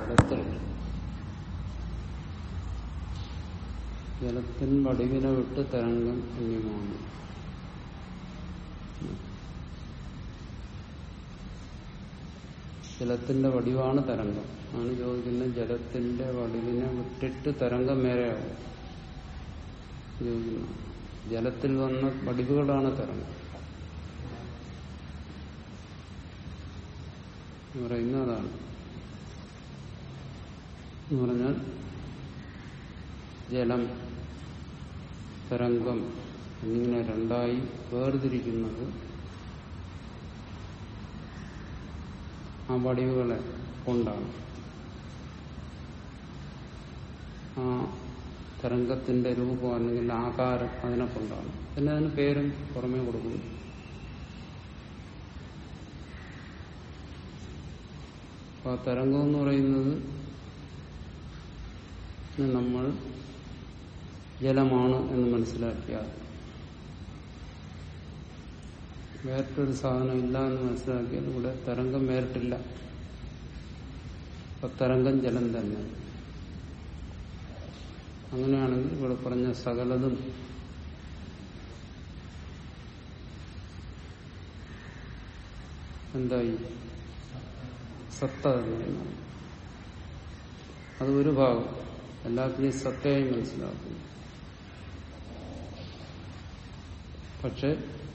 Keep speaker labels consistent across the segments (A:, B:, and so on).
A: ജലത്തിൽ ജലത്തിൻ വടിവിനെ വിട്ട് തരംഗം അന്യമാണ് ജലത്തിന്റെ വടിവാണ് തരംഗം ആണ് ചോദിക്കുന്നത് ജലത്തിന്റെ വടിവിനെ വിട്ടിട്ട് തരംഗം വേറെയാവും ചോദിക്കുന്നു ജലത്തിൽ വന്ന വടിവുകളാണ് തരംഗം പറയുന്ന അതാണ് എന്ന് പറഞ്ഞാൽ ജലം തരംഗം എന്നിങ്ങനെ രണ്ടായി വേർതിരിക്കുന്നത് ആ വടിവുകളെ കൊണ്ടാണ് ആ തരംഗത്തിന്റെ രൂപം അല്ലെങ്കിൽ ആകാരം അതിനെ കൊണ്ടാണ് പിന്നെ അതിന് പേരും പുറമേ കൊടുക്കുന്നു അപ്പൊ ആ തരംഗം എന്ന് പറയുന്നത് നമ്മൾ ജലമാണ് എന്ന് മനസ്സിലാക്കിയാൽ വേറിട്ടൊരു സാധനം ഇല്ല എന്ന് മനസ്സിലാക്കിയാൽ ഇവിടെ തരംഗം വേറിട്ടില്ല അപ്പൊ തരംഗം ജലം തന്നെ അങ്ങനെയാണെങ്കിൽ ഇവിടെ പറഞ്ഞ സകലതും എന്തായി സത്ത തന്നെയാണ് അത് ഒരു ഭാഗം എല്ലാത്തിനെയും സത്തയായി മനസ്സിലാക്കുന്നു പക്ഷെ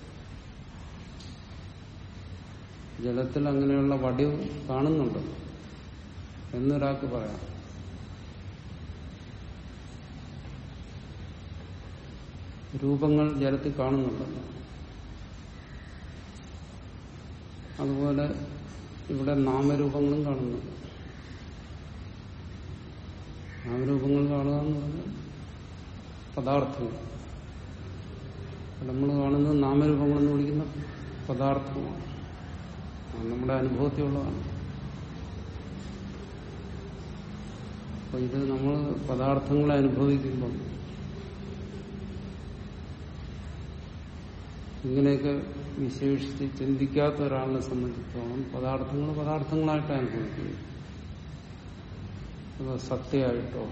A: ജലത്തിൽ അങ്ങനെയുള്ള വടിവ് കാണുന്നുണ്ട് എന്നൊരാൾക്ക് പറയാം രൂപങ്ങൾ ജലത്തിൽ കാണുന്നുണ്ടല്ലോ അതുപോലെ ഇവിടെ നാമരൂപങ്ങളും കാണുന്നുണ്ട് നാമരൂപങ്ങൾ കാണുക എന്ന് പറഞ്ഞാൽ പദാർത്ഥങ്ങൾ നമ്മൾ കാണുന്നത് നാമരൂപങ്ങളെന്ന് വിളിക്കുന്ന പദാർത്ഥമാണ് അത് നമ്മുടെ അനുഭവത്തിലുള്ളതാണ് അപ്പൊ ഇത് നമ്മൾ പദാർത്ഥങ്ങളെ അനുഭവിക്കുമ്പം ഇങ്ങനെയൊക്കെ വിശേഷിച്ച് ചിന്തിക്കാത്ത ഒരാളിനെ സംബന്ധിച്ചോളം പദാർത്ഥങ്ങൾ പദാർത്ഥങ്ങളായിട്ട് അനുഭവിക്കുന്നു അത് സത്യമായിട്ടോ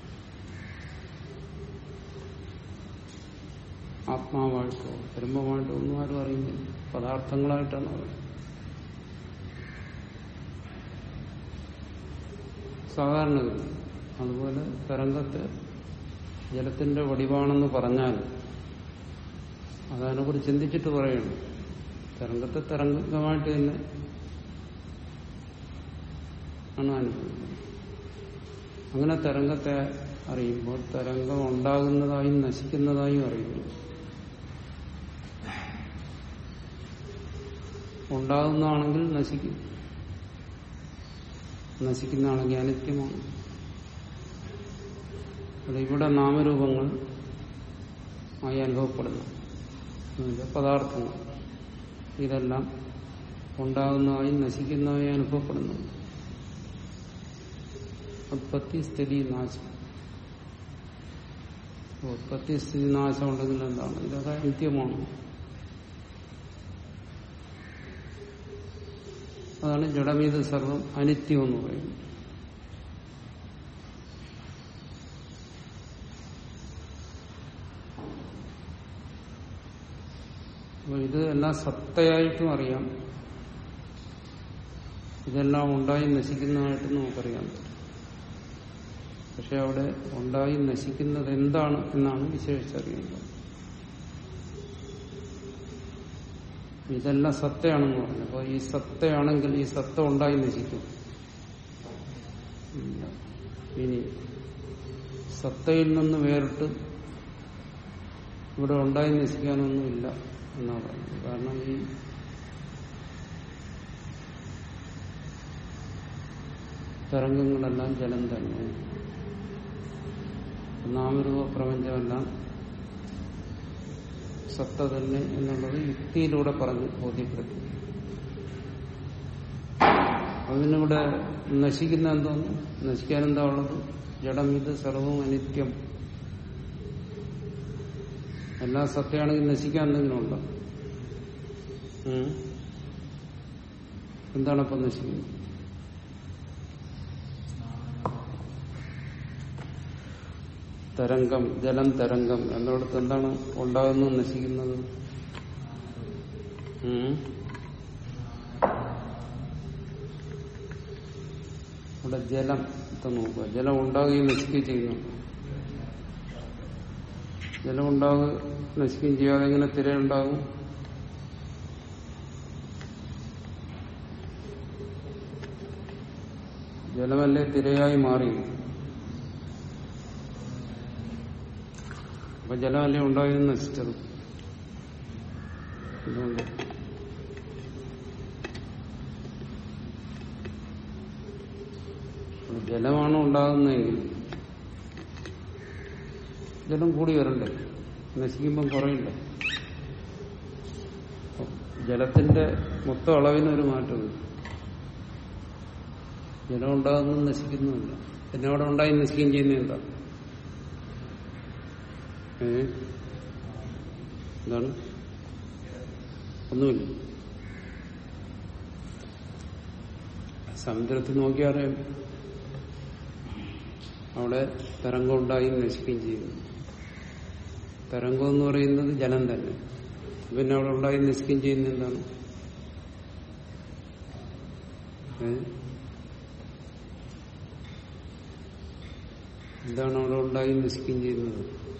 A: ആത്മാവായിട്ടോ ബ്രഹ്മമായിട്ടോ ഒന്നും ആരും അറിയുന്നില്ല പദാർത്ഥങ്ങളായിട്ടാണ് പറയുന്നത് സാധാരണഗതി അതുപോലെ തരംഗത്തെ ജലത്തിന്റെ വടിവാണെന്ന് പറഞ്ഞാൽ അതിനെക്കുറിച്ച് ചിന്തിച്ചിട്ട് പറയണം തരംഗത്തെ തരംഗമായിട്ട് തന്നെ ആണ് അനുഭവിക്കുന്നത് അങ്ങനെ തരംഗത്തെ അറിയുമ്പോൾ തരംഗം ഉണ്ടാകുന്നതായും നശിക്കുന്നതായും അറിയുന്നു ഉണ്ടാകുന്നതാണെങ്കിൽ നശിക്കും നശിക്കുന്നതാണെങ്കിൽ അനിത്യമാണ് അത് ഇവിടെ നാമരൂപങ്ങൾ ആയി അനുഭവപ്പെടുന്നു പദാർത്ഥങ്ങൾ ഇതെല്ലാം ഉണ്ടാകുന്നതായി നശിക്കുന്നതായി അനുഭവപ്പെടുന്നു ഉത്പത്തി സ്ഥിതി നാശം ഉത്പത്തി സ്ഥിതി നാശം ഉണ്ടെങ്കിൽ എന്താണ് ഇതൊക്കെ നിത്യമാണ് അതാണ് ജഡമീത് സർവം അനിത്യം എന്ന് പറയുന്നത് അപ്പൊ ഇത് എല്ലാം സത്തയായിട്ടും അറിയാം ഇതെല്ലാം ഉണ്ടായി നശിക്കുന്നതായിട്ടും നമുക്കറിയാൻ പറ്റും പക്ഷെ അവിടെ ഉണ്ടായി നശിക്കുന്നത് എന്താണ് എന്നാണ് വിശേഷിച്ചറിയുന്നത് ഇതെല്ലാം സത്തയാണെന്ന് പറഞ്ഞു അപ്പോൾ ഈ സത്തയാണെങ്കിൽ ഈ സത്ത ഉണ്ടായി നശിക്കും ഇല്ല. ഇനി സത്തയിൽ നിന്ന് വേറിട്ട് ഇവിടെ ഉണ്ടായി നശിക്കാനൊന്നുമില്ല എന്നാ പറയുന്നത് കാരണം ഈ തരംഗങ്ങളെല്ലാം ജലം തന്നെ നാമരൂപ പ്രപഞ്ചമെല്ലാം സത്ത തന്നെ എന്നുള്ളത് യുക്തിയിലൂടെ പറഞ്ഞ് ബോധ്യപ്പെടുത്തി അതിനിവിടെ നശിക്കുന്ന എന്തോന്ന് നശിക്കാൻ എന്താ ഉള്ളത് ജഡം ഇത് സർവവും അനിത്യം എല്ലാം സത്യമാണെങ്കിൽ നശിക്കാൻ എന്തെങ്കിലും ഉണ്ടോ ഉം? എന്താണ് അപ്പം നശിക്കുന്നത് തരംഗം ജലം തരംഗം എന്നിടത്ത് എന്താണ് ഉണ്ടാകുന്നത് നശിക്കുന്നത് ഉം? ഇവിടെ ജലം ഇത് നോക്കുക ജലം ഉണ്ടാവുകയും നശിക്കുകയും ചെയ്യുന്നു ജലം ഉണ്ടാവുക നശിക്കുകയും ചെയ്യാതെ എങ്ങനെ തിരയുണ്ടാകും ജലമല്ലേ തിരയായി മാറി അപ്പൊ ജലമല്ലേ ഉണ്ടായി നശിച്ചത് എന്തുകൊണ്ട് ജലമാണ് ഉണ്ടാകുന്നതെങ്കിൽ ജലം കൂടി വരണ്ടേ നശിക്കുമ്പം കുറയില്ല ജലത്തിന്റെ മൊത്തം അളവിനൊരു മാറ്റമില്ല ജലം ഉണ്ടാകുന്നു നശിക്കുന്നുമില്ല പിന്നെ അവിടെ ഉണ്ടായി നശിക്കുകയും ചെയ്യുന്നത് എന്താ ഏ എന്താണ് ഒന്നുമില്ല സമുദ്രത്തിൽ നോക്കിയാൽ അറിയാം അവിടെ തരംഗം ഉണ്ടായി നശിക്കുകയും ചെയ്യുന്നു തരംഗം എന്ന് പറയുന്നത് ജലം തന്നെ പിന്നെ അവിടെ ഉണ്ടായി നശിക്കുകയും ചെയ്യുന്നത് എന്താണ് ഏ? എന്താണ് അവിടെ ഉണ്ടായി നശിക്കുകയും ചെയ്യുന്നത്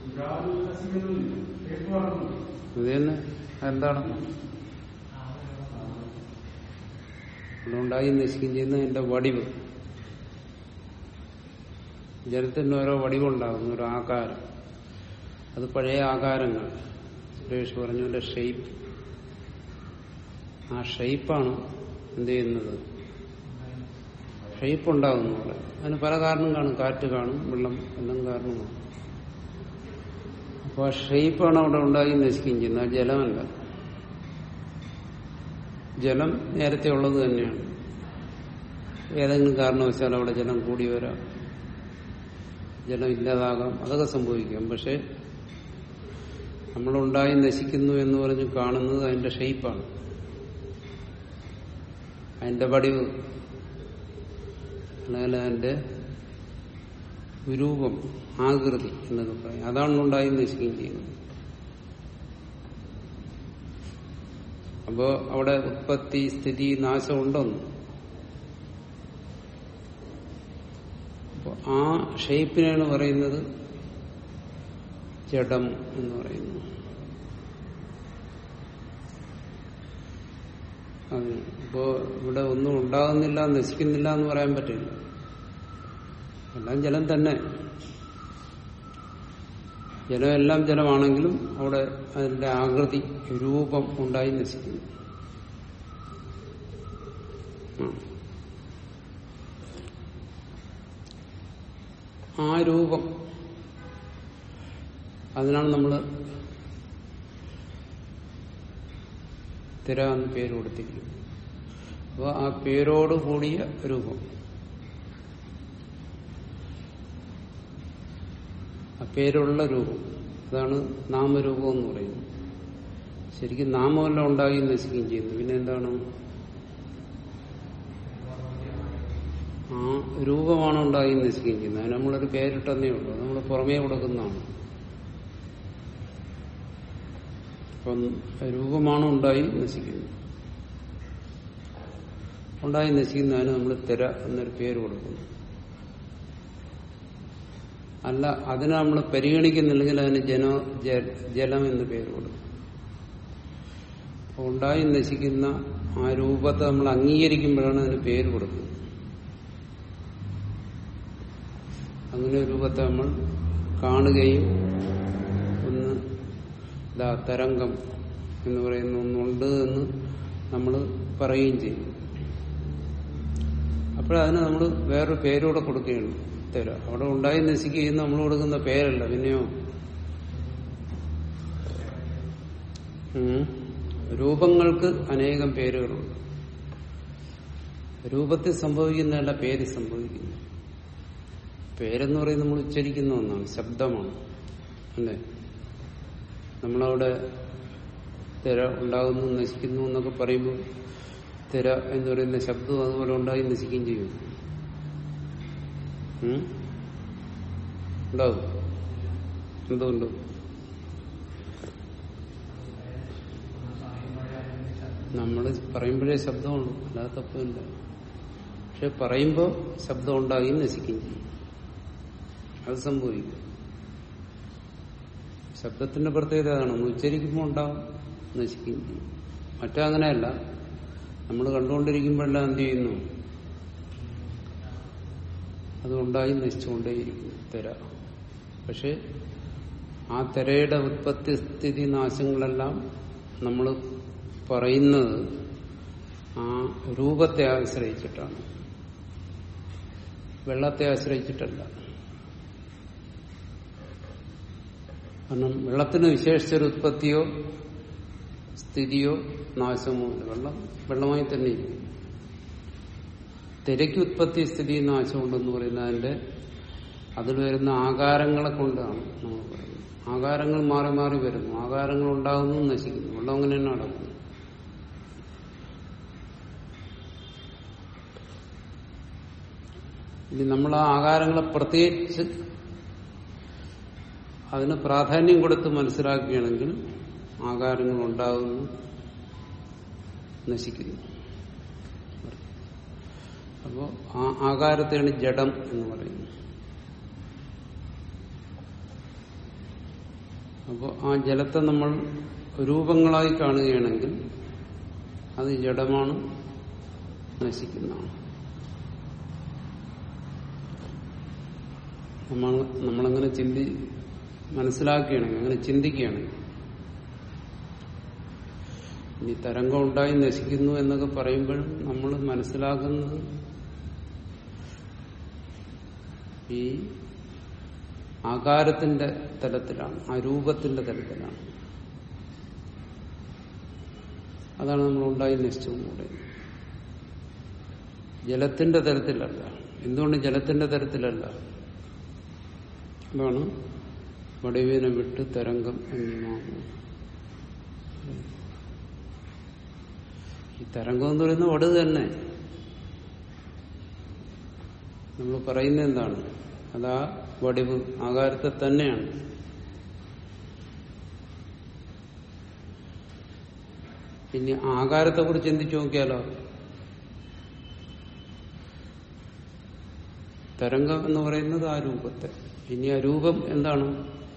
A: ഇത് തന്നെ എന്താണ് അവിടെ ഉണ്ടായി നശിക്കുകയും ചെയ്യുന്നത് എന്റെ വടിവ് ജലത്തിന് ഓരോ വടിവുണ്ടാകുന്നു ഒരു ആകാരം അത് പഴയ ആകാരങ്ങൾ സുരേഷ് പറഞ്ഞ ഷെയ്പ്പ് ആ ഷെയ്പ്പാണ് എന്ത് ചെയ്യുന്നത് ഷെയ്പ്പ് ഉണ്ടാകുന്നു അവിടെ അതിന് പല കാരണം കാണും കാറ്റ് കാണും വെള്ളം എല്ലാം കാരണമാണ് അപ്പൊ ആ ഷെയ്പ്പാണ് അവിടെ ഉണ്ടായി നശിക്കുകയും ചെയ്യുന്നത് ആ ജലമല്ല ജലം നേരത്തെ ഉള്ളത് തന്നെയാണ് ഏതെങ്കിലും കാരണവശാൽ അവിടെ ജലം കൂടി വരാം ജലം ഇല്ലാതാകാം അതൊക്കെ സംഭവിക്കാം പക്ഷെ നമ്മളുണ്ടായി നശിക്കുന്നു എന്ന് പറഞ്ഞ് കാണുന്നത് അതിന്റെ ഷെയ്പ്പാണ് അതിന്റെ വടിവ് അല്ലെങ്കിൽ അതിന്റെ രൂപം ആകൃതി എന്നൊക്കെ പറയും അതാണ് ഉണ്ടായി നശിക്കുകയും ചെയ്യുന്നത് അപ്പോ അവിടെ ഉത്പത്തി സ്ഥിതി നാശം ഉണ്ടെന്ന് അപ്പൊ ആ ഷേപ്പിനാണ് പറയുന്നത് ജഡം എന്ന് പറയുന്നു അത് ഇപ്പോ ഇവിടെ ഒന്നും ഉണ്ടാകുന്നില്ല നശിക്കുന്നില്ല എന്ന് പറയാൻ പറ്റില്ല എല്ലാം ജലം തന്നെ ജലം എല്ലാം ജലമാണെങ്കിലും അവിടെ അതിന്റെ ആകൃതി രൂപം ഉണ്ടായി നശിക്കുന്നു ആ. ആ രൂപം അതിനാണ് നമ്മൾ തിര എന്ന് പേര് കൊടുത്തിരിക്കുന്നത് അപ്പോൾ ആ പേരോട് കൂടിയ രൂപം ആ പേരുള്ള രൂപം അതാണ് നാമരൂപം എന്ന് പറയുന്നത് ശരിക്കും നാമമെല്ലാം ഉണ്ടായി നശിക്കുകയും ചെയ്യുന്നു പിന്നെ എന്താണ് ആ രൂപമാണ് ഉണ്ടായി നശിക്കുകയും ചെയ്യുന്നത് അതിന് നമ്മളൊരു പേരിട്ടെന്നേ ഉള്ളൂ അത് നമ്മൾ പുറമേ കൊടുക്കുന്നതാണ് അപ്പം രൂപമാണ് ഉണ്ടായി നശിക്കുന്നത് ഉണ്ടായി നശിക്കുന്നതിന് നമ്മൾ തിര എന്നൊരു പേര് കൊടുക്കുന്നു അല്ല അതിനെ നമ്മൾ പരിഗണിക്കുന്നില്ലെങ്കിൽ അതിന് ജന ജ- ജലം എന്ന് പേര് കൊടുക്കും അപ്പൊ ഉണ്ടായി നശിക്കുന്ന ആ രൂപത്തെ നമ്മൾ അംഗീകരിക്കുമ്പോഴാണ് അതിന് പേര് കൊടുക്കുന്നത് അങ്ങനെ ഒരു രൂപത്തെ നമ്മൾ കാണുകയും ഒന്ന് ഇതാ തരംഗം എന്ന് പറയുന്ന ഒന്നുണ്ട് എന്ന് നമ്മൾ പറയുകയും ചെയ്യും അപ്പോഴതിന് നമ്മൾ വേറൊരു പേരൂടെ കൊടുക്കുകയാണ് തര അവിടെ ഉണ്ടായി നശിക്കുകയും നമ്മൾ കൊടുക്കുന്ന പേരല്ല പിന്നെയോ ഉം. രൂപങ്ങൾക്ക് അനേകം പേരുകളുണ്ട് രൂപത്തിൽ സംഭവിക്കുന്നതല്ല പേര് സംഭവിക്കുന്നു പേരെന്ന് പറയുന്നത് നമ്മൾ ഉച്ചരിക്കുന്ന ഒന്നാണ് ശബ്ദമാണ് അല്ലേ നമ്മളവിടെ തിര ഉണ്ടാകുന്നു നശിക്കുന്നു എന്നൊക്കെ പറയുമ്പോൾ തിര എന്ന് പറയുന്ന ശബ്ദം അതുപോലെ ഉണ്ടായി നശിക്കുകയും ചെയ്യും ഉം? ഉണ്ടാവും എന്തുകൊണ്ട് നമ്മൾ പറയുമ്പോഴേ ശബ്ദമുള്ളൂ അല്ലാതെ തപ്പില്ല പക്ഷെ പറയുമ്പോൾ ശബ്ദം ഉണ്ടാകി നശിക്കുകയും ചെയ്യും അത് സംഭവിക്കും ശബ്ദത്തിന്റെ പ്രത്യേകത അതാണ് ഒന്ന് ഉച്ചരിക്കുമ്പോൾ ഉണ്ടാവും നശിക്കുകയും ചെയ്യും മറ്റേ അങ്ങനെയല്ല നമ്മൾ കണ്ടുകൊണ്ടിരിക്കുമ്പോഴെല്ലാം എന്ത് ചെയ്യുന്നു അതുണ്ടായി നശിച്ചുകൊണ്ടേയിരിക്കും തിര പക്ഷെ ആ തിരയുടെ ഉത്പത്തി സ്ഥിതി നാശങ്ങളെല്ലാം നമ്മൾ പറയുന്നത് ആ രൂപത്തെ ആശ്രയിച്ചിട്ടാണ് വെള്ളത്തെ ആശ്രയിച്ചിട്ടല്ല കാരണം വെള്ളത്തിന് വിശേഷിച്ചൊരു ഉത്പത്തിയോ സ്ഥിതിയോ നാശമോ ഇല്ല വെള്ളം വെള്ളമായി തന്നെ ഇരിക്കും തിരക്ക് ഉത്പത്തി സ്ഥിതി നാശമുണ്ടെന്ന് പറയുന്നത് അതിന്റെ അതിൽ വരുന്ന ആകാരങ്ങളെ കൊണ്ടാണ് നമ്മൾ പറയുന്നത് ആകാരങ്ങൾ മാറി മാറി വരുന്നു ആകാരങ്ങൾ ഉണ്ടാകുന്നു നശിക്കുന്നു വെള്ളം അങ്ങനെ തന്നെ നടക്കുന്നു ഇനി നമ്മൾ ആ ആകാരങ്ങളെ പ്രത്യേകിച്ച് അതിന് പ്രാധാന്യം കൊടുത്ത് മനസ്സിലാക്കുകയാണെങ്കിൽ ആകാരങ്ങൾ ഉണ്ടാകുന്നു നശിക്കുന്നു അപ്പോൾ ആ ആകാരത്തെയാണ് ജഡം എന്ന് പറയുന്നത് അപ്പോൾ ആ ജലത്തെ നമ്മൾ രൂപങ്ങളായി കാണുകയാണെങ്കിൽ അത് ജഡമാണ് നശിക്കുന്നതാണ് നമ്മൾ നമ്മളങ്ങനെ ചിന്തി മനസ്സിലാക്കുകയാണെങ്കിൽ അങ്ങനെ ചിന്തിക്കുകയാണെങ്കിൽ ഇനി തരംഗം ഉണ്ടായി നശിക്കുന്നു എന്നൊക്കെ പറയുമ്പോഴും നമ്മൾ മനസ്സിലാക്കുന്നത് ഈ ആകാരത്തിന്റെ തലത്തിലാണ് ആ രൂപത്തിന്റെ തലത്തിലാണ് അതാണ് നമ്മൾ ഉണ്ടായി നശിച്ചു എന്ന് പറയുന്നത് ജലത്തിന്റെ തരത്തിലല്ല എന്തുകൊണ്ട് ജലത്തിന്റെ തരത്തിലല്ല അതാണ് വടിവിനെ വിട്ട് തരംഗം എന്നിമാകും ഈ തരംഗം എന്ന് പറയുന്ന വട് തന്നെ നമ്മൾ പറയുന്നത് എന്താണ് അതാ വടിവ് ആകാരത്തെ തന്നെയാണ് ഇനി ആകാരത്തെ കുറിച്ച് ചിന്തിച്ചു നോക്കിയാലോ തരംഗം എന്ന് പറയുന്നത് ആ രൂപത്തെ ഇനി ആ രൂപം എന്താണ്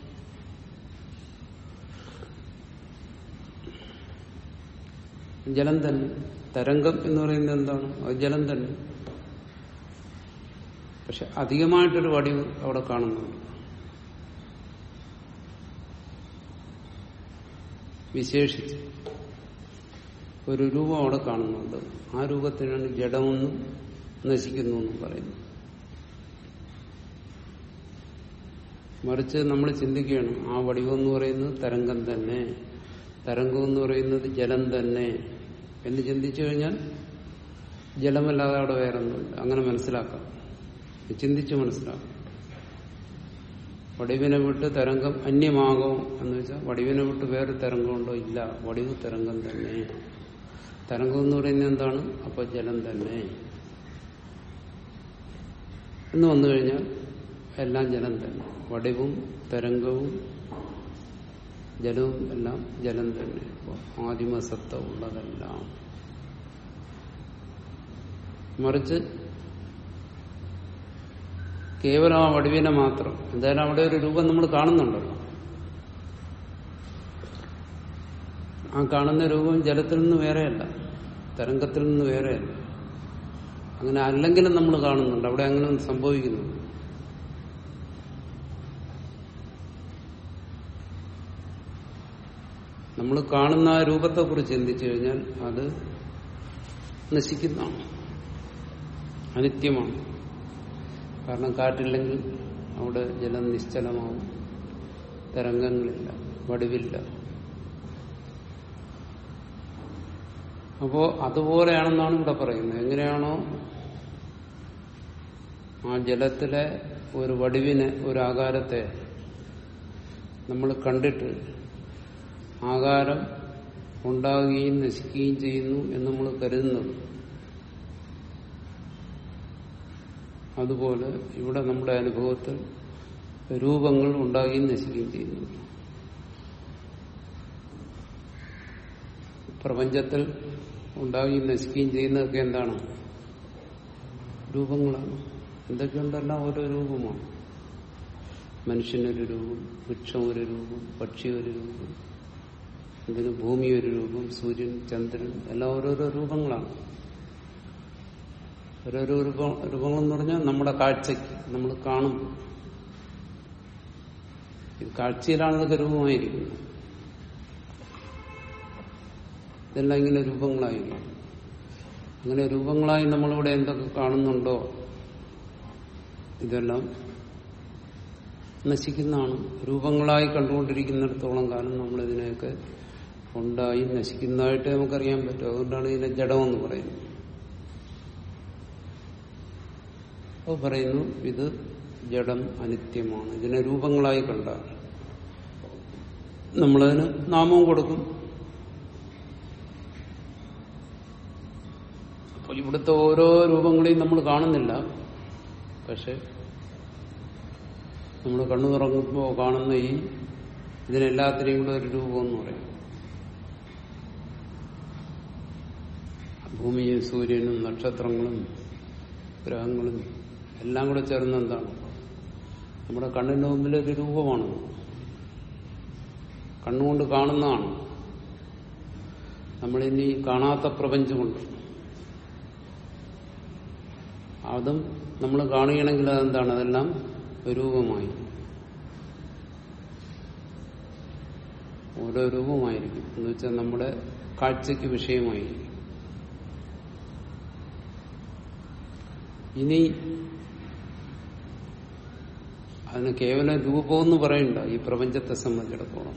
A: ജലം തന്നെ തരംഗം എന്ന് പറയുന്നത് എന്താണ് അത് ജലം തന്നെ പക്ഷെ അധികമായിട്ടൊരു വടിവ് അവിടെ കാണുന്നുണ്ട് വിശേഷിച്ച് ഒരു രൂപം അവിടെ കാണുന്നുണ്ട് ആ രൂപത്തിനാണ് ജഡമെന്നും നശിക്കുന്നു എന്നും പറയുന്നത് മറിച്ച് നമ്മൾ ചിന്തിക്കുകയാണ് ആ വടിവം എന്ന് പറയുന്നത് തരംഗം തന്നെ തരംഗം എന്ന് പറയുന്നത് ജലം തന്നെ എന്ന് ചിന്തിച്ചു കഴിഞ്ഞാൽ ജലമല്ലാതെ അവിടെ വേറൊന്നുമില്ല അങ്ങനെ മനസ്സിലാക്കാം ചിന്തിച്ച് മനസ്സിലാക്കാം വടിവിനെ വിട്ട് തരംഗം അന്യമാകോ എന്ന് വെച്ചാൽ വടിവിനെ വിട്ട് വേറെ തരംഗമുണ്ടോ ഇല്ല വടിവ് തരംഗം തന്നെ തരംഗം എന്ന് പറയുന്നത് എന്താണ് അപ്പൊ ജലം തന്നെ എന്ന് വന്നു കഴിഞ്ഞാൽ എല്ലാം ജലം തന്നെ വടിവും തരംഗവും ജലവും എല്ലാം ജലം തന്നെ ആദിമസത്ത ഉള്ളതെല്ലാം മറിച്ച് കേവലം ആ വടിവിനെ മാത്രം എന്തായാലും അവിടെ ഒരു രൂപം നമ്മൾ കാണുന്നുണ്ടല്ലോ ആ കാണുന്ന രൂപം ജലത്തിൽ നിന്ന് വേറെയല്ല തരംഗത്തിൽ നിന്ന് വേറെയല്ല അങ്ങനെ അല്ലെങ്കിലും നമ്മൾ കാണുന്നുണ്ട് അവിടെ അങ്ങനെ ഒന്നും സംഭവിക്കുന്നു നമ്മൾ കാണുന്ന ആ രൂപത്തെ കുറിച്ച് ചിന്തിച്ചു കഴിഞ്ഞാൽ അത് നശിക്കുന്നതാണ് അനിത്യമാണ് കാരണം കാറ്റില്ലെങ്കിൽ അവിടെ ജലം നിശ്ചലമാവും തരംഗങ്ങളില്ല വടിവില്ല അപ്പോ അതുപോലെയാണെന്നാണ് ഇവിടെ പറയുന്നത് എങ്ങനെയാണോ ആ ജലത്തിലെ ഒരു വടിവിനെ ഒരു ആകാരത്തെ നമ്മൾ കണ്ടിട്ട് ആകാരം ഉണ്ടാകുകയും നശിക്കുകയും ചെയ്യുന്നു എന്ന് നമ്മൾ കരുതുന്നത് അതുപോലെ ഇവിടെ നമ്മുടെ അനുഭവത്തിൽ രൂപങ്ങൾ ഉണ്ടാകുകയും നശിക്കുകയും ചെയ്യുന്നുണ്ട് പ്രപഞ്ചത്തിൽ ഉണ്ടാകുകയും നശിക്കുകയും ചെയ്യുന്നതൊക്കെ എന്താണ് രൂപങ്ങളാണ് എന്തൊക്കെയുണ്ടെല്ലാം ഓരോ രൂപമാണ് മനുഷ്യനൊരു രൂപം വൃക്ഷം ഒരു രൂപം പക്ഷി ഒരു രൂപം ഇതിന് ഭൂമി ഒരു രൂപം സൂര്യൻ ചന്ദ്രൻ എല്ലാം ഓരോരോ രൂപങ്ങളാണ് ഓരോരോ രൂപം രൂപങ്ങളെന്ന് പറഞ്ഞാൽ നമ്മുടെ കാഴ്ചയ്ക്ക് നമ്മൾ കാണും ഇത് കാഴ്ചയിലാണ് ഇതൊക്കെ രൂപമായിരിക്കുന്നത് ഇതെല്ലാം ഇങ്ങനെ രൂപങ്ങളായിരിക്കും അങ്ങനെ രൂപങ്ങളായി നമ്മളിവിടെ എന്തൊക്കെ കാണുന്നുണ്ടോ ഇതെല്ലാം നശിക്കുന്നതാണ് രൂപങ്ങളായി കണ്ടുകൊണ്ടിരിക്കുന്നിടത്തോളം കാലം നമ്മളിതിനെയൊക്കെ ഉണ്ടായി നശിക്കുന്നതായിട്ട് നമുക്കറിയാൻ പറ്റും അതുകൊണ്ടാണ് ഇതിനെ ജഡമെന്ന് പറയുന്നത് അപ്പോൾ പറയുന്നു ഇത് ജഡം അനിത്യമാണ് ഇതിനെ രൂപങ്ങളായി കണ്ടാൽ നമ്മളതിന് നാമവും കൊടുക്കും അപ്പോൾ ഇവിടുത്തെ ഓരോ രൂപങ്ങളെയും നമ്മൾ കാണുന്നില്ല പക്ഷെ നമ്മൾ കണ്ണു തുറങ്ങുമ്പോൾ കാണുന്ന ഈ ഇതിനെല്ലാത്തിനെയും കൂടെ ഒരു രൂപം എന്ന് പറയും ഭൂമിയും സൂര്യനും നക്ഷത്രങ്ങളും ഗ്രഹങ്ങളും എല്ലാം കൂടെ ചേർന്ന് എന്താണ് നമ്മുടെ കണ്ണിന്റെ മുമ്പിൽ ഒരു രൂപമാണ് കണ്ണുകൊണ്ട് കാണുന്നതാണ് നമ്മളിനി കാണാത്ത പ്രപഞ്ചമുണ്ട് അതും നമ്മൾ കാണുകയാണെങ്കിൽ അതെന്താണ് അതെല്ലാം രൂപമായി ഓരോ രൂപമായിരിക്കും എന്ന് വെച്ചാൽ നമ്മുടെ കാഴ്ചയ്ക്ക് വിഷയമായിരിക്കും ഇനി അതിന് കേവലം രൂപമെന്ന് പറയണ്ട ഈ പ്രപഞ്ചത്തെ സംബന്ധിച്ചിടത്തോളം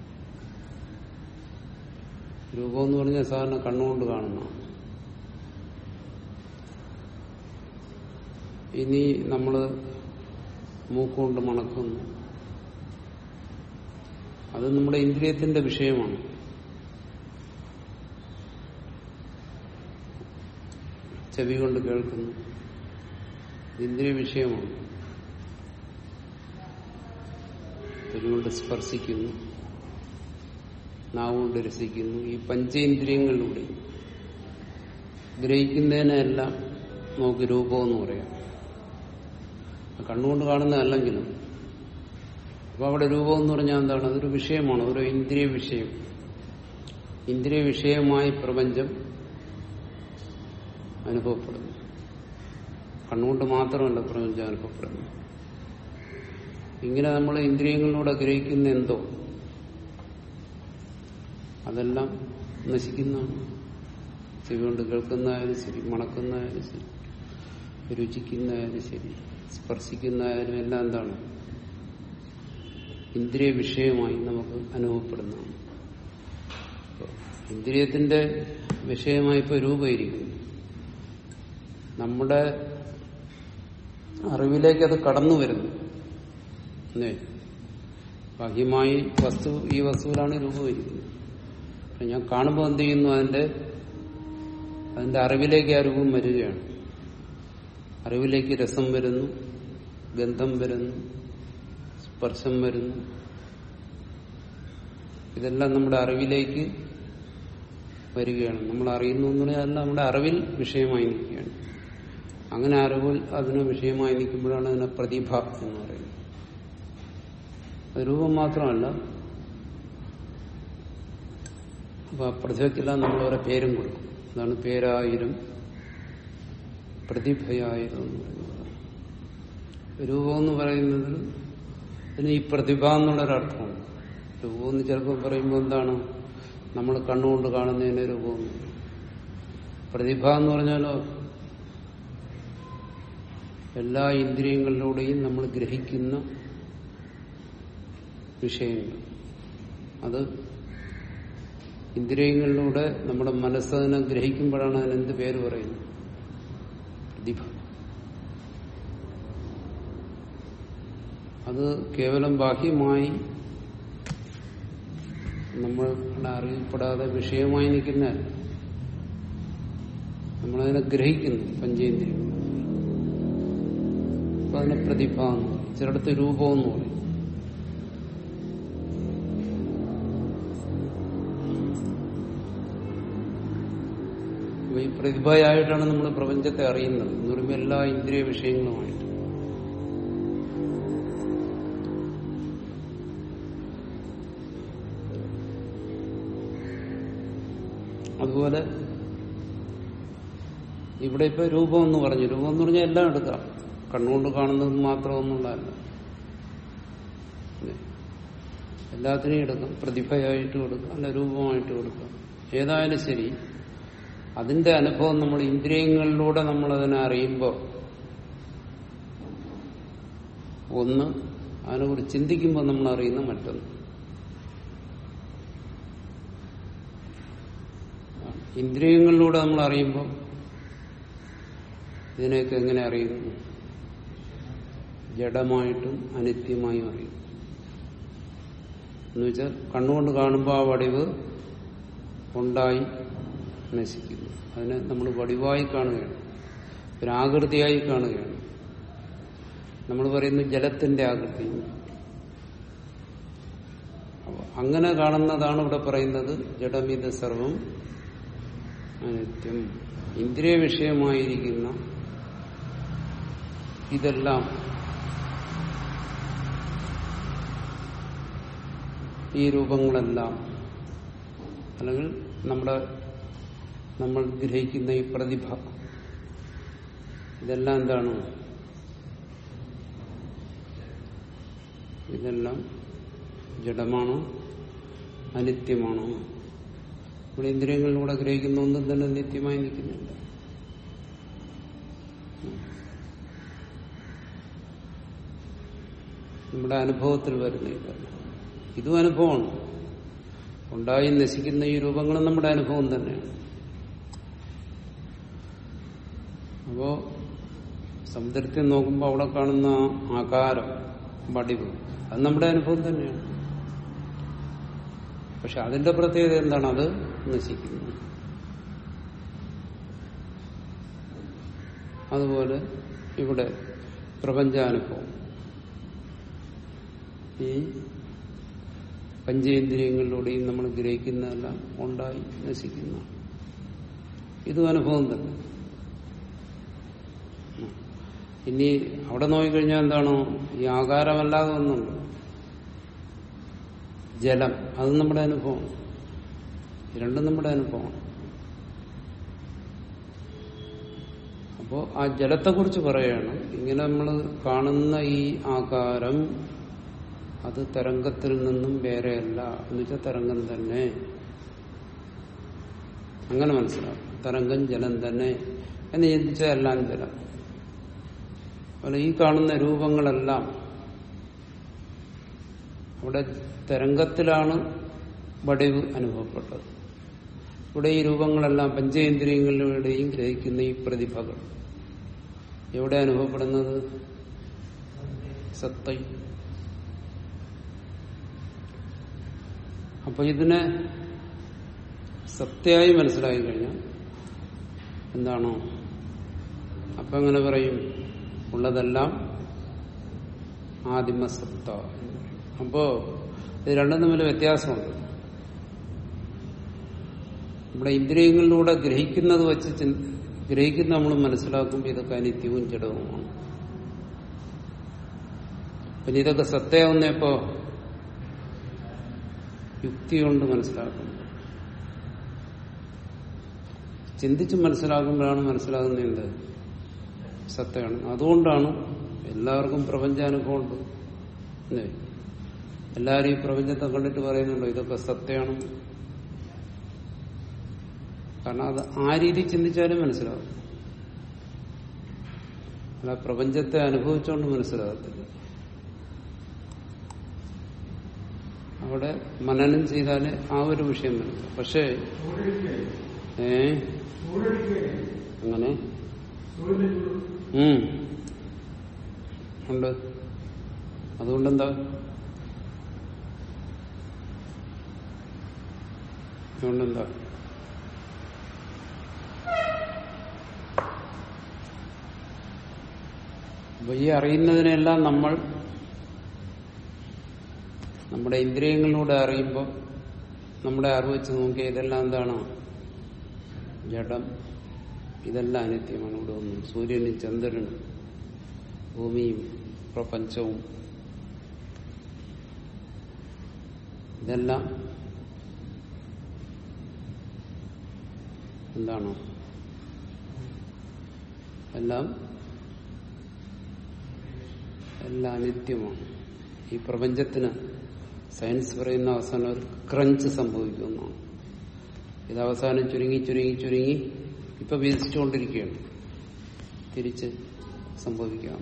A: രൂപമെന്ന് പറഞ്ഞാൽ സാധാരണ കണ്ണുകൊണ്ട് കാണുന്ന ഇനി നമ്മള് മൂക്കുകൊണ്ട് മണക്കുന്നു അത് നമ്മുടെ ഇന്ദ്രിയത്തിന്റെ വിഷയമാണ് ചെവി കൊണ്ട് കേൾക്കുന്നു ഇന്ദ്രിയ വിഷയമാണ് ചെവികൊണ്ട് സ്പർശിക്കുന്നു നാവുകൊണ്ട് രസിക്കുന്നു ഈ പഞ്ചേന്ദ്രിയങ്ങളിലൂടെ ഗ്രഹിക്കുന്നതിനെല്ലാം നമുക്ക് രൂപമെന്ന് പറയാം കണ്ണുകൊണ്ട് കാണുന്നതല്ലെങ്കിലും അപ്പൊ അവിടെ രൂപം എന്ന് പറഞ്ഞാൽ എന്താണ് അതൊരു വിഷയമാണ് ഒരു ഇന്ദ്രിയ വിഷയം ഇന്ദ്രിയ വിഷയമായി പ്രപഞ്ചം അനുഭവപ്പെടുന്നു കണ്ണുകൊണ്ട് മാത്രമല്ല പ്രപഞ്ചം അനുഭവപ്പെടുന്നു ഇങ്ങനെ നമ്മൾ ഇന്ദ്രിയങ്ങളിലൂടെ ഗ്രഹിക്കുന്ന എന്തോ അതെല്ലാം നശിക്കുന്നതാണ് ചെവി കൊണ്ട് കേൾക്കുന്നതായാലും ശരി മണക്കുന്നതായാലും ശരി രുചിക്കുന്നതായാലും ശരി സ്പർശിക്കുന്നതായാലും എല്ലാം എന്താണ് ഇന്ദ്രിയ വിഷയമായി നമുക്ക് അനുഭവപ്പെടുന്നതാണ് ഇന്ദ്രിയത്തിന്റെ വിഷയമായി ഇപ്പൊ രൂപയിരിക്കുന്നു നമ്മുടെ അറിവിലേക്ക് അത് കടന്നു വരുന്നു അല്ലേ ബാഹ്യമായി വസ്തു ഈ വസ്തുവിലാണ് രൂപമിരിക്കുന്നത് ഞാൻ കാണുമ്പോൾ എന്ത് ചെയ്യുന്നു അതിന്റെ അതിന്റെ അറിവിലേക്ക് ആ രൂപം വരികയാണ് അറിവിലേക്ക് രസം വരുന്നു ഗന്ധം വരുന്നു സ്പർശം വരുന്നു ഇതെല്ലാം നമ്മുടെ അറിവിലേക്ക് വരികയാണ് നമ്മൾ അറിയുന്നു എന്ന് പറഞ്ഞാൽ അതെല്ലാം നമ്മുടെ അറിവിൽ വിഷയമായി നിൽക്കുകയാണ് അങ്ങനെ അറിവിൽ അതിന് വിഷയമായി നിൽക്കുമ്പോഴാണ് അതിനെ പ്രതിഭ എന്ന് പറയുന്നത് അത് രൂപം മാത്രമല്ല അപ്പൊ പ്രതിഭയ്ക്കെല്ലാം നമ്മൾ ഓരോ പേരും കൊടുക്കും അതാണ് പേരായിരം പ്രതിഭയായിരം എന്ന് പറയുന്നത് രൂപം എന്ന് പറയുന്നത് ഇതിന് ഈ പ്രതിഭ എന്നുള്ളൊരർത്ഥമാണ് രൂപം എന്ന് ചിലപ്പോൾ പറയുമ്പോൾ എന്താണ് നമ്മൾ കണ്ണുകൊണ്ട് കാണുന്നതിന് രൂപം പ്രതിഭ എന്ന് പറഞ്ഞാലോ എല്ലാ ഇന്ദ്രിയങ്ങളിലൂടെയും നമ്മൾ ഗ്രഹിക്കുന്ന വിഷയങ്ങൾ അത് ഇന്ദ്രിയങ്ങളിലൂടെ നമ്മുടെ മനസ്സതിനെ ഗ്രഹിക്കുമ്പോഴാണ് അതിനെന്ത് പേര് പറയുന്നത് പ്രതിഭ അത് കേവലം ബാഹ്യമായി നമ്മളുടെ അറിയപ്പെടാതെ വിഷയമായി നിൽക്കുന്ന നമ്മളതിനെ ഗ്രഹിക്കുന്നു പഞ്ചേന്ദ്രിയം അപ്പൊ അതിനെ പ്രതിഭ എന്ന് പറയും ചിലടത്ത് രൂപമെന്ന് പറയും അപ്പൊ ഈ പ്രതിഭയായിട്ടാണ് നമ്മൾ പ്രപഞ്ചത്തെ അറിയുന്നത് എന്ന് പറയുമ്പോൾ എല്ലാ ഇന്ദ്രിയ വിഷയങ്ങളുമായിട്ട് അതുപോലെ ഇവിടെ ഇപ്പൊ രൂപം എന്ന് പറഞ്ഞു രൂപം എന്ന് പറഞ്ഞാൽ എല്ലാം എടുക്കാം കണ്ണുകൊണ്ട് കാണുന്നത് മാത്രമൊന്നുള്ളതല്ല എല്ലാത്തിനെയും എടുക്കാം പ്രതിഭയായിട്ടും എടുക്കാം അല്ല രൂപമായിട്ടും എടുക്കാം ഏതായാലും ശരി അതിന്റെ അനുഭവം നമ്മൾ ഇന്ദ്രിയങ്ങളിലൂടെ നമ്മൾ അതിനെ അറിയുമ്പോൾ ഒന്ന് അതിനെക്കുറിച്ച് ചിന്തിക്കുമ്പോൾ നമ്മൾ അറിയുന്ന മറ്റൊന്ന് ഇന്ദ്രിയങ്ങളിലൂടെ നമ്മൾ അറിയുമ്പോൾ ഇതിനെയൊക്കെ എങ്ങനെ അറിയുന്നു ജഡമായിട്ടും അനിത്യമായും അറിയുന്നു എന്നുവെച്ചാൽ കണ്ണുകൊണ്ട് കാണുമ്പോൾ ആ വടിവ് ഉണ്ടായി നശിക്കുന്നു അതിനെ നമ്മൾ വടിവായി കാണുകയാണ് ഒരു ആകൃതിയായി കാണുകയാണ് നമ്മൾ പറയുന്നു ജലത്തിന്റെ ആകൃതി അപ്പൊ അങ്ങനെ കാണുന്നതാണ് ഇവിടെ പറയുന്നത് ജഡമിത് സർവം അനിത്യം ഇന്ദ്രിയ വിഷയമായിരിക്കുന്ന ഇതെല്ലാം ഈ രൂപങ്ങളെല്ലാം അല്ലെങ്കിൽ നമ്മുടെ നമ്മൾ ഗ്രഹിക്കുന്ന ഈ പ്രതിഭ ഇതെല്ലാം എന്താണ് ഇതെല്ലാം ജഡമാണോ അനിത്യമാണോ ഇവിടെ ഇന്ദ്രിയങ്ങളിലൂടെ ഗ്രഹിക്കുന്ന ഒന്നും തന്നെ നിത്യമായി നിൽക്കുന്നില്ല നമ്മുടെ അനുഭവത്തിൽ വരുന്ന ഇതല്ല ഇതും അനുഭവമാണ് ഉണ്ടായി നശിക്കുന്ന ഈ രൂപങ്ങളും നമ്മുടെ അനുഭവം തന്നെയാണ് അപ്പോ സമുദ്രത്തിൽ നോക്കുമ്പോൾ അവിടെ കാണുന്ന ആകാരം വടിവ് അത് നമ്മുടെ അനുഭവം തന്നെയാണ് പക്ഷെ അതിന്റെ പ്രത്യേകത എന്താണ് അത് നശിക്കുന്നു അതുപോലെ ഇവിടെ പ്രപഞ്ചാനുഭവം ഈ പഞ്ചേന്ദ്രിയങ്ങളിലൂടെയും നമ്മൾ ഗ്രഹിക്കുന്നതെല്ലാം ഉണ്ടായി നശിക്കുന്ന ഇതും അനുഭവം തന്നെ ഇനി അവിടെ നോക്കിക്കഴിഞ്ഞാൽ എന്താണോ ഈ ആകാരമല്ലാതെ ഒന്നുണ്ട് ജലം അത് നമ്മുടെ അനുഭവം രണ്ടും നമ്മുടെ അനുഭവമാണ് അപ്പോ ആ ജലത്തെക്കുറിച്ച് പറയാണ് ഇങ്ങനെ നമ്മൾ കാണുന്ന ഈ ആകാരം അത് തരംഗത്തിൽ നിന്നും വേറെയല്ല എന്ന് വെച്ചാൽ തരംഗം തന്നെ അങ്ങനെ മനസ്സിലാവും തരംഗം ജലം തന്നെ എന്ന് ചിന്തിച്ചാൽ എല്ലാം ജലം അതുപോലെ ഈ കാണുന്ന രൂപങ്ങളെല്ലാം അവിടെ തരംഗത്തിലാണ് വടിവ് അനുഭവപ്പെട്ടത് ഇവിടെ ഈ രൂപങ്ങളെല്ലാം പഞ്ചേന്ദ്രിയങ്ങളിലൂടെയും ഗ്രഹിക്കുന്ന ഈ പ്രതിഭകൾ എവിടെ അനുഭവപ്പെടുന്നത് സത്തൈ അപ്പൊ ഇതിനെ സത്യമായി മനസ്സിലാക്കി കഴിഞ്ഞാൽ എന്താണോ അപ്പൊ എങ്ങനെ പറയും ഉള്ളതെല്ലാം ആദിമസത്ത അപ്പോ ഇത് രണ്ടും തമ്മിൽ വ്യത്യാസമുണ്ട് നമ്മുടെ ഇന്ദ്രിയങ്ങളിലൂടെ ഗ്രഹിക്കുന്നത് വെച്ച് ചിന്ത- ഗ്രഹിക്കുന്ന നമ്മൾ മനസ്സിലാക്കുമ്പോൾ ഇതൊക്കെ അനിത്യവും ജഡവുമാണ് പിന്നെ ഇതൊക്കെ സത്യമാവുന്നപ്പോ യുക്തി കൊണ്ട് മനസ്സിലാക്കുന്നു ചിന്തിച്ച് മനസ്സിലാക്കുമ്പോഴാണ് മനസ്സിലാകുന്നത് എന്ത് സത്യമാണ് അതുകൊണ്ടാണ് എല്ലാവർക്കും പ്രപഞ്ചാനുഭവമുണ്ട് അല്ലേ എല്ലാവരും ഈ പ്രപഞ്ചത്തെ കണ്ടിട്ട് പറയുന്നുണ്ടോ ഇതൊക്കെ സത്യമാണ് കാരണം അത് ആ രീതി ചിന്തിച്ചാലും മനസ്സിലാവും അല്ല പ്രപഞ്ചത്തെ അനുഭവിച്ചുകൊണ്ട് മനസ്സിലാകത്തില്ല അവിടെ മനനം ചെയ്താലേ ആ ഒരു വിഷയം മനസ്സിലാവും പക്ഷേ ഏ അങ്ങനെ ഉം. ഉണ്ട് അതുകൊണ്ടെന്താ അതുകൊണ്ടെന്താ അപ്പൊ ഈ അറിയുന്നതിനെല്ലാം നമ്മൾ നമ്മുടെ ഇന്ദ്രിയങ്ങളിലൂടെ അറിയുമ്പോൾ നമ്മുടെ അറിവ് വെച്ച് നോക്കിയാൽ ഇതെല്ലാം എന്താണ് ജഡം ഇതെല്ലാം അനിത്യമാണ് ഇവിടെ ഒന്നും സൂര്യനും ചന്ദ്രനും ഭൂമിയും പ്രപഞ്ചവും ഇതെല്ലാം എന്താണ് എല്ലാം എല്ലാം അനിത്യമാണ് ഈ പ്രപഞ്ചത്തിന് സയൻസ് പറയുന്ന അവസാനം ഒരു ക്രഞ്ച് സംഭവിക്കുന്നതാണ് ഇത് അവസാനം ചുരുങ്ങി ചുരുങ്ങി ചുരുങ്ങി ഇപ്പൊ വിധിച്ചുകൊണ്ടിരിക്കുകയാണ് തിരിച്ച് സംഭവിക്കാം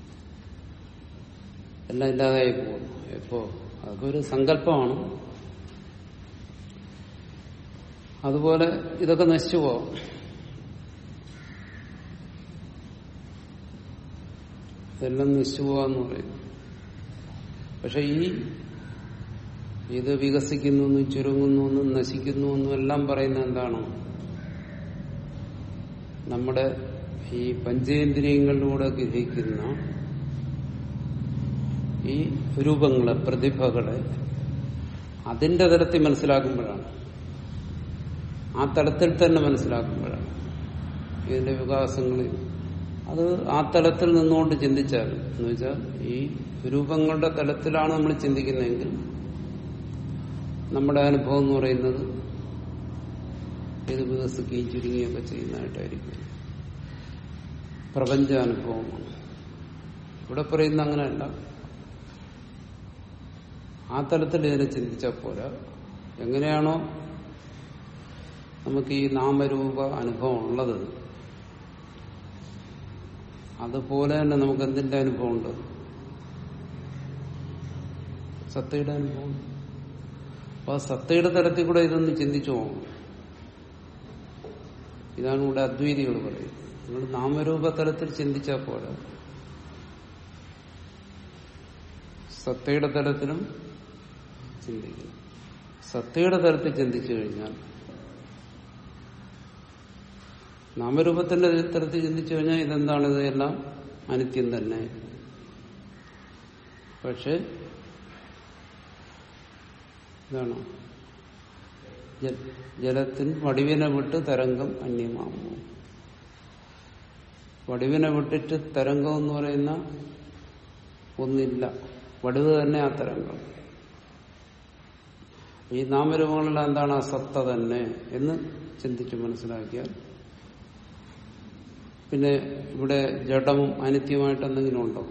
A: എല്ലാം ഇല്ലാതായി പോകുന്നു എപ്പോ അതൊക്കെ ഒരു സങ്കല്പമാണ് അതുപോലെ ഇതൊക്കെ നശിച്ചു പോവാം ഇതെല്ലാം നശിച്ചു പോവാന്ന് പറയും പക്ഷെ ഈ ഇത് വികസിക്കുന്നു എന്നും ചുരുങ്ങുന്നു എന്നും നശിക്കുന്നു എന്നും എല്ലാം പറയുന്നത് എന്താണ് നമ്മുടെ ഈ പഞ്ചേന്ദ്രിയങ്ങളിലൂടെ ഗ്രഹിക്കുന്ന ഈ രൂപങ്ങളെ പ്രതിഭകളെ അതിന്റെ തലത്തിൽ മനസ്സിലാക്കുമ്പോഴാണ് ആ തലത്തിൽ തന്നെ മനസ്സിലാക്കുമ്പോഴാണ് ഇതിന്റെ വികാസങ്ങളിൽ അത് ആ തലത്തിൽ നിന്നുകൊണ്ട് ചിന്തിച്ചാൽ എന്ന് വെച്ചാൽ ഈ രൂപങ്ങളുടെ തലത്തിലാണ് നമ്മൾ ചിന്തിക്കുന്നതെങ്കിൽ നമ്മുടെ അനുഭവം എന്ന് പറയുന്നത് ഇത് വികസിക്കുകയും ചുരുങ്ങുകയൊക്കെ ചെയ്യുന്നതായിട്ടായിരിക്കും പ്രപഞ്ചാനുഭവമാണ് ഇവിടെ പറയുന്ന അങ്ങനെയല്ല ആ തലത്തിൽ ഇതിനെ ചിന്തിച്ചാൽ പോരാ എങ്ങനെയാണോ നമുക്ക് ഈ നാമരൂപ അനുഭവം ഉള്ളത് അതുപോലെ തന്നെ നമുക്ക് എന്തിന്റെ അനുഭവമുണ്ട് സത്തയുടെ അനുഭവം അപ്പൊ ആ സത്തയുടെ തലത്തിൽ കൂടെ ഇതൊന്ന് ചിന്തിച്ചു പോകണം ഇതാണ് ഇവിടെ അദ്വൈതികൾ പറയുന്നത് നിങ്ങൾ നാമരൂപ തലത്തിൽ ചിന്തിച്ചാൽ പോലെ സത്തയുടെ തലത്തിലും ചിന്തിക്കണം സത്തയുടെ തലത്തിൽ ചിന്തിച്ചു കഴിഞ്ഞാൽ നാമരൂപത്തിന്റെ തലത്തിൽ ചിന്തിച്ചു കഴിഞ്ഞാൽ ഇതെന്താണ് ഇതെല്ലാം അനിത്യം തന്നെ പക്ഷെ ഇതാണ് ജലത്തിൽ വടിവിനെ വിട്ട് തരംഗം അന്യമാകുന്നു വടിവിനെ വിട്ടിട്ട് തരംഗം എന്ന് പറയുന്ന ഒന്നില്ല വടിവ് തന്നെ ആ തരംഗം ഈ നാമരൂപങ്ങളെല്ലാം എന്താണ് ആ സത്ത തന്നെ എന്ന് ചിന്തിച്ച് മനസ്സിലാക്കിയാൽ പിന്നെ ഇവിടെ ജഡവും അനിത്യമായിട്ട് എന്തെങ്കിലും ഉണ്ടോ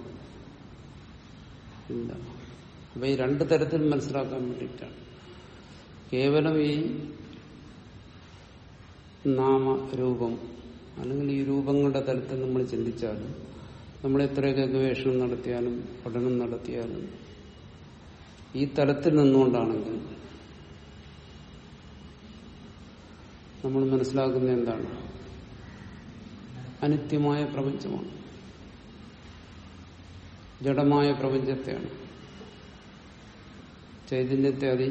A: ഇല്ല അപ്പൊ ഈ രണ്ട് തരത്തിൽ മനസ്സിലാക്കാൻ വേണ്ടിയിട്ടാണ് കേവലം ഈ നാമരൂപം അല്ലെങ്കിൽ ഈ രൂപങ്ങളുടെ തലത്തിൽ നമ്മൾ ചിന്തിച്ചാലും നമ്മൾ എത്രയൊക്കെ ഗവേഷണം നടത്തിയാലും പഠനം നടത്തിയാലും ഈ തലത്തിൽ നിന്നുകൊണ്ടാണെങ്കിൽ നമ്മൾ മനസ്സിലാക്കുന്ന എന്താണ് അനിത്യമായ പ്രപഞ്ചമാണ് ജഡമായ പ്രപഞ്ചത്തെയാണ് ചൈതന്യത്തെ അതിൽ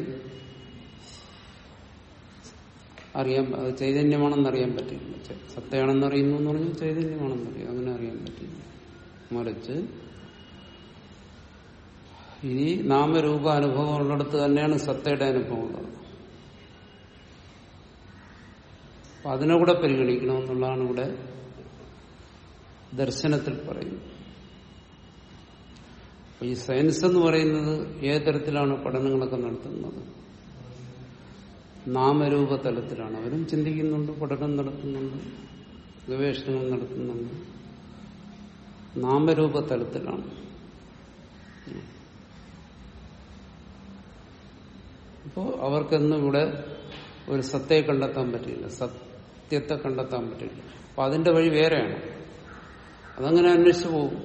A: അറിയാൻ അത് ചൈതന്യമാണെന്ന് അറിയാൻ പറ്റില്ല സത്തയാണെന്ന് അറിയുന്നു എന്ന് പറഞ്ഞാൽ ചൈതന്യമാണെന്ന് അറിയാം അങ്ങനെ അറിയാൻ പറ്റില്ല മറിച്ച് ഈ നാമരൂപ അനുഭവം ഉള്ളിടത്ത് തന്നെയാണ് സത്തയുടെ അനുഭവം ഉള്ളത് അപ്പൊ അതിനെ കൂടെ പരിഗണിക്കണമെന്നുള്ളതാണ് ഇവിടെ ദർശനത്തിൽ പറയുന്നത് അപ്പൊ ഈ സയൻസ് എന്ന് പറയുന്നത് ഏത് തരത്തിലാണ് പഠനങ്ങളൊക്കെ നടത്തുന്നത് നാമരൂപ തലത്തിലാണ് അവരും ചിന്തിക്കുന്നുണ്ട് പഠനം നടത്തുന്നുണ്ട് ഗവേഷണങ്ങൾ നടത്തുന്നുണ്ട് നാമരൂപ തലത്തിലാണ് അപ്പോ അവർക്കൊന്നും ഇവിടെ ഒരു സത്തയെ കണ്ടെത്താൻ പറ്റില്ല സത്യത്തെ കണ്ടെത്താൻ പറ്റില്ല അപ്പൊ അതിന്റെ വഴി വേറെയാണ് അതങ്ങനെ അന്വേഷിച്ചു പോകും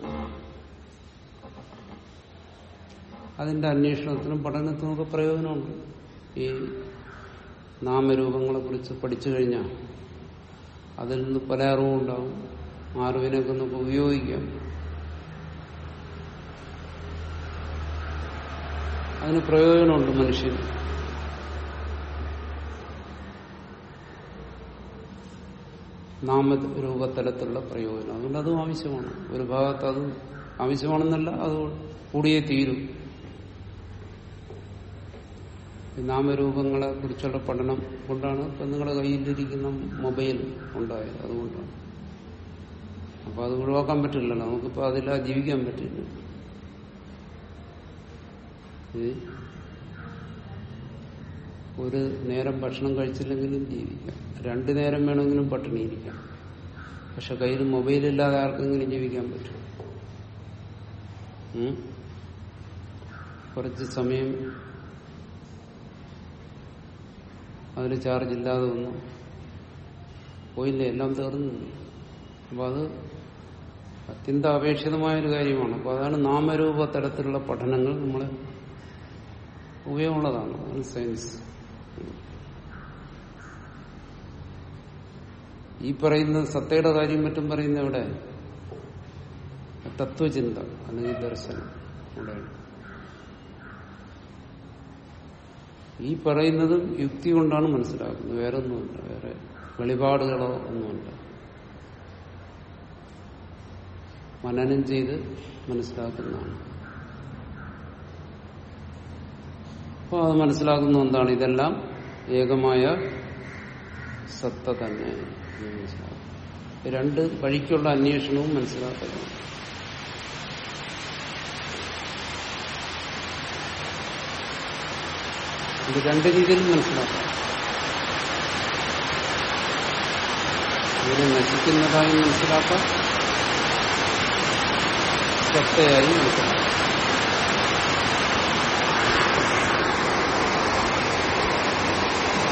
A: അതിന്റെ അന്വേഷണത്തിനും പഠനത്തിനും ഒക്കെ പ്രയോജനമുണ്ട് ഈ നാമരൂപങ്ങളെ കുറിച്ച് പഠിച്ചു കഴിഞ്ഞാൽ അതിൽ നിന്ന് പല അറിവും ഉണ്ടാവും ആ അറിവിനൊക്കെ നമുക്ക് ഉപയോഗിക്കാം അതിന് പ്രയോജനമുണ്ട് മനുഷ്യന് നാമരൂപതലത്തിലുള്ള പ്രയോജനം അതുകൊണ്ട് അതും ആവശ്യമാണ് ഒരു ഭാഗത്ത് അത് ആവശ്യമാണെന്നല്ല അത് കൂടിയേ തീരും ഈ നാമരൂപങ്ങളെ കുറിച്ചുള്ള പഠനം കൊണ്ടാണ് ഇപ്പൊ നിങ്ങളുടെ കയ്യിലിരിക്കുന്ന മൊബൈൽ ഉണ്ടായത് അതുകൊണ്ടാണ് അപ്പൊ അത് ഒഴിവാക്കാൻ പറ്റില്ലല്ലോ നമുക്കിപ്പോ അതിലാ ജീവിക്കാൻ പറ്റില്ല ഏ? ഒരു നേരം ഭക്ഷണം കഴിച്ചില്ലെങ്കിലും ജീവിക്കാം രണ്ടു നേരം വേണമെങ്കിലും പട്ടിണിയിരിക്കാം പക്ഷെ കയ്യിൽ മൊബൈലില്ലാതെ ആർക്കെങ്കിലും ജീവിക്കാൻ പറ്റും ഉം? കുറച്ച് സമയം അതിൽ ചാർജ് ഇല്ലാതെ വന്നു പോയില്ലേ എല്ലാം തീർന്നു അപ്പൊ അത് അത്യന്താപേക്ഷിതമായ ഒരു കാര്യമാണ് അപ്പൊ അതാണ് നാമരൂപ തരത്തിലുള്ള പഠനങ്ങൾ നമ്മളെ ഉപയോഗമുള്ളതാണ് അതാണ് സയൻസ് ഈ പറയുന്ന സത്തയുടെ കാര്യം മറ്റും പറയുന്ന എവിടെ തത്വചിന്ത അല്ലെങ്കിൽ ദർശനം അവിടെയാണ് ഈ പറയുന്നതും യുക്തി കൊണ്ടാണ് മനസ്സിലാക്കുന്നത് വേറെ ഒന്നുമില്ല വേറെ വെളിപാടുകളോ ഒന്നുമില്ല മനനം ചെയ്ത് മനസ്സിലാക്കുന്നതാണ് അപ്പോൾ അത് മനസ്സിലാക്കുന്ന എന്താണ് ഇതെല്ലാം ഏകമായ സത്ത തന്നെ എന്ന് മനസ്സിലാക്കും രണ്ട് വഴിക്കുള്ള അന്വേഷണവും മനസ്സിലാക്കലാണ് ഇത് രണ്ട് രീതിയിലും മനസ്സിലാക്കാം ഇതിനെ നശിക്കുന്നതായി മനസ്സിലാക്കാം സത്തയായി മനസ്സിലാക്കാം